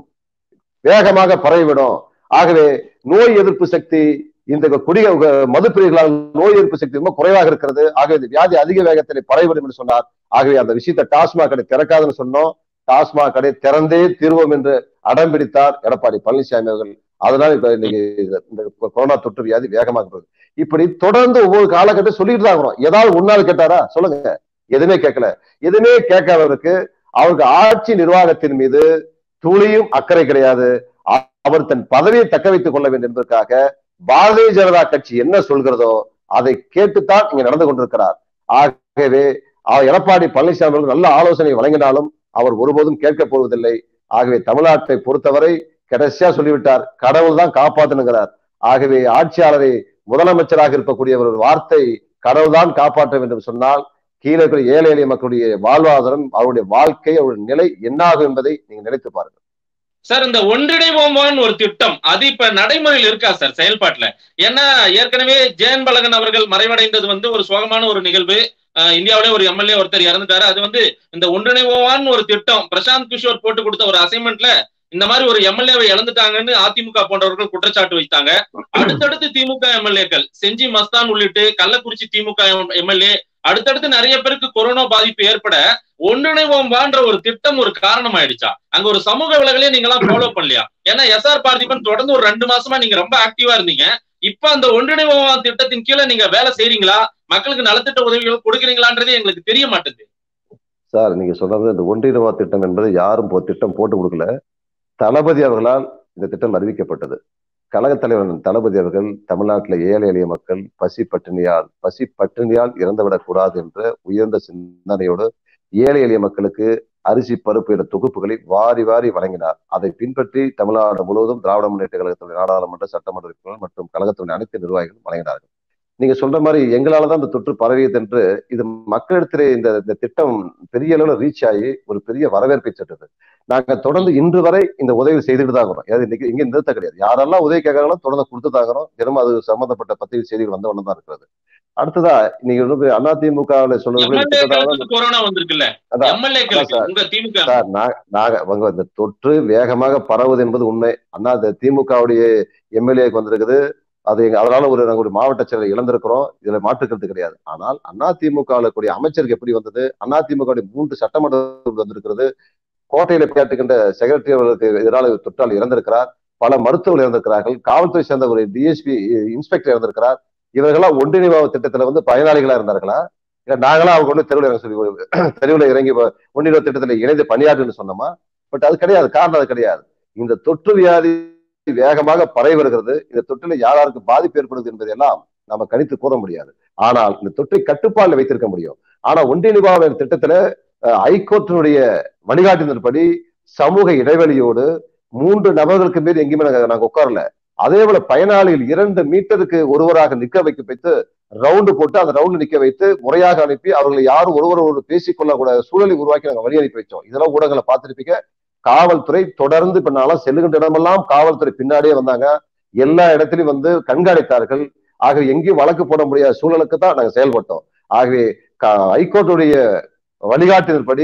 வேகமாக பரவிவிடும் ஆகவே நோய் எதிர்ப்பு சக்தி இந்த குடிக மதுப்பிரியர்களால் நோய் எதிர்ப்பு சக்தி ரொம்ப குறைவாக இருக்கிறது ஆகவே இந்த வியாதி அதிக வேகத்தில் பரவிவிடும் என்று சொன்னார் ஆகவே அந்த விஷயத்தை டாஸ்மாக் கடை திறக்காதுன்னு சொன்னோம் டாஸ்மாக் கடை திறந்தே தீர்வோம் என்று அடம் பிடித்தார் எடப்பாடி பழனிசாமி அவர்கள் அதனால இப்ப இன்னைக்கு இந்த கொரோனா தொற்று வியாதி வேகமாக போகுது இப்படி தொடர்ந்து ஒவ்வொரு காலகட்டம் சொல்லிட்டு தான் இருக்கிறோம் ஏதாவது ஒன்னாவது கேட்டாரா சொல்லுங்க எதுவுமே கேட்கல எதுவுமே கேட்காதவருக்கு அவருக்கு ஆட்சி நிர்வாகத்தின் மீது துளியும் அக்கறை கிடையாது அ- அவர் தன் பதவியை தக்க வைத்துக் கொள்ள வேண்டும் என்பதற்காக பாரதிய ஜனதா கட்சி என்ன சொல்கிறதோ அதை கேட்டுத்தான் இங்க நடந்து கொண்டிருக்கிறார் ஆகவே அவர் எடப்பாடி பழனிசாமி அவர்கள் நல்ல ஆலோசனை வழங்கினாலும் அவர் ஒருபோதும் கேட்கப் போவதில்லை ஆகவே தமிழ்நாட்டை பொறுத்தவரை கடைசியா சொல்லிவிட்டார் கடவுள் தான் காப்பாற்றணுங்கிறார் ஆகவே ஆட்சியாளரை முதலமைச்சராக இருக்கக்கூடிய ஒரு வார்த்தை கடவுள் தான் காப்பாற்ற வேண்டும் சொன்னால் கீழே இருக்கிற ஏழை எளிய மக்களுடைய வாழ்வாதாரம் அவருடைய வாழ்க்கை அவருடைய நிலை என்னாகும் என்பதை நீங்க நினைத்து பாருங்கள் சார் இந்த ஒன்றிணைவோமான்னு ஒரு திட்டம் அது இப்ப நடைமுறையில் இருக்கா சார் செயல்பாட்டுல ஏன்னா ஏற்கனவே ஜெயன் பலகன் அவர்கள் மறைவடைந்தது வந்து ஒரு சோகமான ஒரு நிகழ்வு அஹ் இந்தியாவிலே ஒரு எம்எல்ஏ ஒருத்தர் இறந்துட்டாரு அது வந்து இந்த ஒன்றிணைவோவான்னு ஒரு திட்டம் பிரசாந்த் கிஷோர் போட்டு கொடுத்த ஒரு அசைன்மெண்ட்ல இந்த மாதிரி ஒரு எம்எல்ஏவை இழந்துட்டாங்கன்னு அதிமுக போன்றவர்கள் குற்றச்சாட்டு வைத்தாங்க அடுத்தடுத்து திமுக எம்எல்ஏக்கள் செஞ்சி மஸ்தான் உள்ளிட்டு கள்ளக்குறிச்சி திமுக எம்எல்ஏ அடுத்தடுத்து நிறைய பேருக்கு கொரோனா பாதிப்பு ஏற்பட ஒன்றிணைவோம் வான்ற ஒரு திட்டம் ஒரு காரணம் ஆயிடுச்சா அங்க ஒரு சமூக விலகலே நீங்க எல்லாம் ஃபாலோ பண்ணலையா ஏன்னா எஸ் ஆர் பார்த்திபன் தொடர்ந்து ஒரு ரெண்டு மாசமா நீங்க ரொம்ப ஆக்டிவா இருந்தீங்க இப்ப அந்த ஒன்றிணைவோம் திட்டத்தின் கீழே நீங்க வேலை செய்றீங்களா மக்களுக்கு நலத்திட்ட உதவிகள் கொடுக்குறீங்களான்றதே எங்களுக்கு தெரிய மாட்டேங்குது சார் நீங்க சொன்னது இந்த ஒன்றியவா திட்டம் என்பது யாரும் போ- திட்டம் போட்டு கொடுக்கல தளபதி அவர்களால் இந்த திட்டம் அறிவிக்கப்பட்டது கழகத் தலைவர் தளபதி அவர்கள் தமிழ்நாட்டில் ஏழை எளிய மக்கள் பசி பட்டினியால் பசி பட்டினியால் இறந்துவிடக் கூடாது என்ற உயர்ந்த சிந்தனையோடு ஏழை எளிய மக்களுக்கு அரிசி பருப்பு என்ற தொகுப்புகளை வாரி வாரி வழங்கினார் அதை பின்பற்றி தமிழ்நாடு முழுவதும் திராவிட முன்னேற்ற கழகத்துடைய நாடாளுமன்ற சட்டமன்ற உறுப்பினர்கள் மற்றும் கழகத்துடைய அனைத்து நிர்வாகிகளும் வழங்கினார்கள் நீங்க சொல்ற மாதிரி எங்களால தான் இந்த தொற்று பரவியது என்று இது மக்களிடத்திலே இந்த இந்த திட்டம் பெரிய அளவுல ரீச் ஆகி ஒரு பெரிய வரவேற்பை பெற்றது நாங்க தொடர்ந்து இன்று வரை இந்த உதவி செய்துட்டு தான் இருக்கிறோம் அது இன்னைக்கு இங்க நிறுத்த கிடையாது யாரெல்லாம் உதவி கேட்கறாங்களோ தொடர்ந்து கொடுத்து தாங்கிறோம் தினமும் அது சம்பந்தப்பட்ட பத்திரிகை செய்திகள் வந்த ஒண்ணு தான் இருக்கிறது அடுத்ததா நீங்க வந்து அதிமுகவில் சொல்றது எம்எல்ஏக்களுக்கு கொரோனா வந்திருக்குல்ல அதான், எம்எல்ஏக்களுக்கு அதான் உங்க திமுக சார் நா- நாங்க அவங்க இந்த தொற்று வேகமாக பரவுது என்பது உண்மை அண்ணா இந்த திமுகவுடைய எம்எல்ஏக்கு வந்திருக்குது அது எங்க- அதனால ஒரு நாங்க ஒரு மாவட்ட செயலர் இழந்திருக்கிறோம் இதுல மாற்றுக்கிறது கிடையாது ஆனால் அண்ணா திமுக கூடிய அமைச்சருக்கு எப்படி வந்தது அண்ணா திமுக மூன்று சட்டமன்ற வந்திருக்கிறது கோட்டையில பேட்டுகின்ற செக்ரட்டரி அவர்களுக்கு எதிராக தொற்றால் இறந்திருக்கிறார் பல மருத்துவர்கள் இறந்திருக்கிறார்கள் காவல்துறை சேர்ந்த ஒரு டிஎஸ்பி இன்ஸ்பெக்டர் இறந்திருக்கிறார் இவர்களாம் ஒன்றிணைவு திட்டத்துல வந்து பயனாளிகளா இருந்தார்களா இல்ல நாங்களாம் அவங்க ஒண்ணு தெருவில் இறங்க சொல்லி தெருவில் இறங்கி ஒன்றிணைவு திட்டத்துல இணைந்து பணியாற்றுன்னு சொன்னோமா பட் அது கிடையாது காரணம் அது கிடையாது இந்த தொற்று வியாதி வேகமாக பரவி வருகிறது இந்த தொற்றில் யார் யாருக்கு பாதிப்பு ஏற்படுது என்பதெல்லாம் நம்ம கணித்து கூற முடியாது ஆனால் இந்த தொற்றை கட்டுப்பாடுல வைத்திருக்க முடியும் ஆனா ஒன்றிணைவாளர் திட்டத்துல அஹ், ஹைகோர்ட்டினுடைய வழிகாட்டுதல்படி சமூக இடைவெளியோடு மூன்று நபர்களுக்கு மேல் எங்கேயுமே நாங்க நாங்க உட்காரல அதே போல பயனாளிகள் இரண்டு மீட்டருக்கு ஒருவராக நிக்க வைக்க வைத்து ரவுண்டு போட்டு அந்த ரவுண்டு நிக்க வைத்து முறையாக அனுப்பி அவர்களை யாரும் ஒருவர் ஒரு பேசிக்கொள்ளக்கூட சூழலை உருவாக்கி நாங்க வழி அனுப்பி வச்சோம் இதெல்லாம் ஊடகங்களை பார்த்திருப்பீங்க காவல்துறை தொடர்ந்து இப்ப நான்லாம் செல்லுகின்ற இடமெல்லாம் காவல்துறை பின்னாடியே வந்தாங்க எல்லா இடத்திலும் வந்து கண்காணித்தார்கள் ஆகவே எங்கேயும் வழக்கு போட முடியாத சூழலுக்கு தான் நாங்க செயல்பட்டோம் ஆகவே க- ஹைகோர்ட்டுடைய வழிகாட்டுதல்படி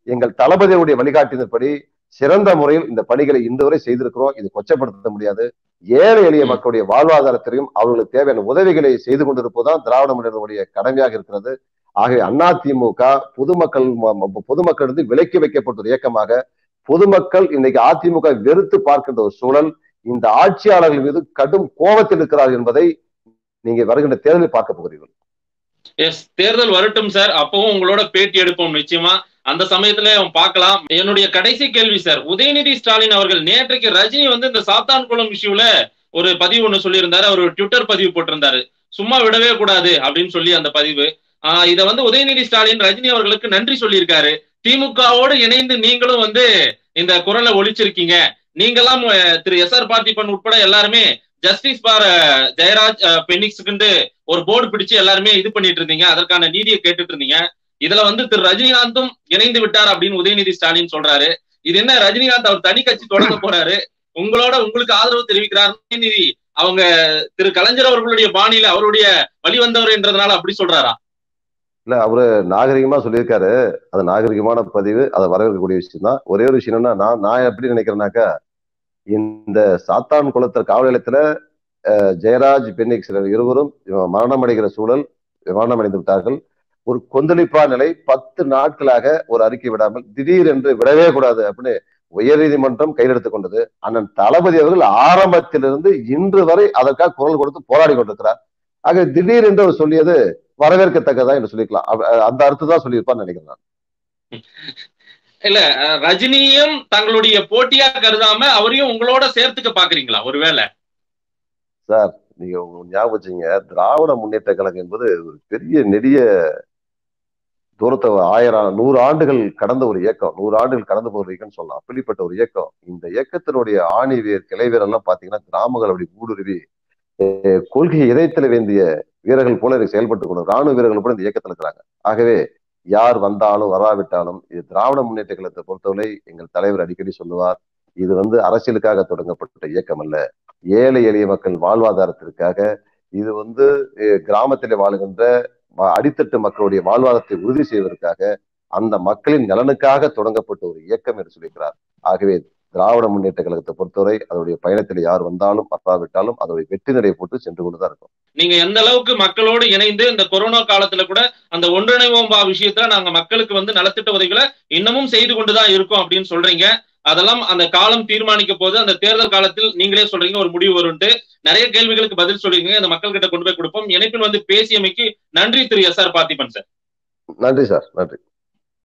எங்கள் தளபதியுடைய வழிகாட்டினபடி சிறந்த முறையில் இந்த பணிகளை இன்று வரை செய்திருக்கிறோம் இது கொச்சப்படுத்த முடியாது ஏழை எளிய மக்களுடைய வாழ்வாதாரத்திலையும் அவர்களுக்கு தேவையான உதவிகளை செய்து கொண்டிருப்பதுதான் திராவிட முன்னேற்றனுடைய கடமையாக இருக்கிறது ஆகவே அதிமுக பொதுமக்கள் பொதுமக்களிடம் விலக்கி வைக்கப்பட்ட ஒரு இயக்கமாக பொதுமக்கள் இன்னைக்கு அதிமுக வெறுத்து பார்க்கின்ற ஒரு சூழல் இந்த ஆட்சியாளர்கள் மீது கடும் கோபத்தில் இருக்கிறார்கள் என்பதை நீங்க வருகின்ற தேர்தலில் பார்க்க போகிறீர்கள் எஸ் தேர்தல் வரட்டும் சார் அப்பவும் உங்களோட பேட்டி எடுப்போம் நிச்சயமா அந்த சமயத்துல பார்க்கலாம் என்னுடைய கடைசி கேள்வி சார் உதயநிதி ஸ்டாலின் அவர்கள் நேற்றைக்கு ரஜினி வந்து இந்த சாத்தான்குளம் இஷ்யூல ஒரு பதிவு ஒண்ணு சொல்லியிருந்தாரு அவர் ஒரு ட்விட்டர் பதிவு போட்டிருந்தாரு சும்மா விடவே கூடாது அப்படின்னு சொல்லி அந்த பதிவு ஆஹ் இதை வந்து உதயநிதி ஸ்டாலின் ரஜினி அவர்களுக்கு நன்றி சொல்லியிருக்காரு திமுகவோடு இணைந்து நீங்களும் வந்து இந்த குரலை ஒழிச்சிருக்கீங்க நீங்கெல்லாம் திரு எஸ் ஆர் பார்த்திபன் உட்பட எல்லாருமே ஜஸ்டிஸ் ஃபார் ஜெயராஜ் பெனிக்ஸுக்கு ஒரு போர்டு பிடிச்சு எல்லாருமே இது பண்ணிட்டு இருந்தீங்க அதற்கான நீதியை கேட்டுட்டு இருந்தீங்க இதுல வந்து திரு ரஜினிகாந்தும் இணைந்து விட்டார் அப்படின்னு உதயநிதி ஸ்டாலின் சொல்றாரு இது என்ன ரஜினிகாந்த் அவர் தனி கட்சி தொடங்க போறாரு உங்களோட உங்களுக்கு ஆதரவு தெரிவிக்கிறார் உதயநிதி அவங்க திரு கலைஞர் அவர்களுடைய பாணியில அவருடைய வழிவந்தவர் என்றதுனால அப்படி சொல்றாரா இல்ல அவரு நாகரிகமா சொல்லியிருக்காரு அது நாகரிகமான பதிவு அதை வரவேற்கக்கூடிய விஷயம் தான் ஒரே ஒரு விஷயம் என்னன்னா நான் நான் எப்படி நினைக்கிறேன்னாக்கா இந்த சாத்தான் குளத்தர் காவல் நிலையத்துல ஜெயராஜ் பென்னிக்ஸ் இருவரும் மரணம் அடைகிற சூழல் மரணம் அடைந்து விட்டார்கள் ஒரு கொந்தளிப்பா நிலை பத்து நாட்களாக ஒரு அறிக்கை விடாமல் திடீர் என்று விடவே கூடாது அப்படின்னு உயர்நீதிமன்றம் கையில் எடுத்துக் கொண்டது அண்ணன் தளபதி அவர்கள் ஆரம்பத்திலிருந்து இன்று வரை அதற்காக குரல் கொடுத்து போராடி கொண்டிருக்கிறார் ஆக திடீர் என்று அவர் சொல்லியது வரவேற்கத்தக்கதா என்று சொல்லிக்கலாம் அந்த அர்த்தம் தான் சொல்லியிருப்பான்னு நினைக்கிறேன் இல்ல ரஜினியும் தங்களுடைய போட்டியா கருதாம அவரையும் உங்களோட சேர்த்துக்க பாக்குறீங்களா ஒருவேளை சார் நீங்க ஞாபகம் வச்சீங்க திராவிட முன்னேற்ற கழகம் என்பது ஒரு பெரிய நெடிய தூரத்தை ஆயிரம் நூறு ஆண்டுகள் கடந்த ஒரு இயக்கம் நூறு ஆண்டுகள் கடந்து போகிற இயக்கம்னு சொல்லலாம் அப்படிப்பட்ட ஒரு இயக்கம் இந்த இயக்கத்தினுடைய ஆணிவேர் கிளைவேர் எல்லாம் பாத்தீங்கன்னா கிராமங்கள் அப்படி ஊடுருவி கொள்கை இதயத்துல வேண்டிய வீரர்கள் போல செயல்பட்டு கொண்டு ராணுவ வீரர்கள் கூட இந்த இயக்கத்தில் இருக்கிறாங்க ஆகவே யார் வந்தாலும் வராவிட்டாலும் இது திராவிட முன்னேற்ற கழகத்தை பொறுத்தவரை எங்கள் தலைவர் அடிக்கடி சொல்லுவார் இது வந்து அரசியலுக்காக தொடங்கப்பட்ட இயக்கம் அல்ல ஏழை எளிய மக்கள் வாழ்வாதாரத்திற்காக இது வந்து கிராமத்திலே வாழுகின்ற அடித்தட்டு மக்களுடைய வாழ்வாதாரத்தை உறுதி செய்வதற்காக அந்த மக்களின் நலனுக்காக தொடங்கப்பட்ட ஒரு இயக்கம் என்று சொல்லியிருக்கிறார் ஆகவே திராவிட முன்னேற்ற கழகத்தை பொறுத்தவரை அதனுடைய பயணத்தில் யார் வந்தாலும் வராவிட்டாலும் அதோடைய வெற்றி நடை போட்டு சென்று கொண்டுதான் இருக்கும் நீங்க எந்த அளவுக்கு மக்களோடு இணைந்து இந்த கொரோனா காலத்துல கூட அந்த ஒன்றிணைவோம் விஷயத்துல நாங்க மக்களுக்கு வந்து நலத்திட்ட உதவிகளை இன்னமும் செய்து கொண்டுதான் இருக்கோம் அப்படின்னு சொல்றீங்க அதெல்லாம் அந்த காலம் தீர்மானிக்க போது அந்த தேர்தல் காலத்தில் நீங்களே சொல்றீங்க ஒரு முடிவு வரும்ட்டு நிறைய கேள்விகளுக்கு பதில் சொல்றீங்க அந்த மக்கள் கிட்ட கொண்டு போய் கொடுப்போம் இணைப்பில் வந்து பேசியமைக்கு நன்றி Thiru S R Parthiban sir நன்றி சார் நன்றி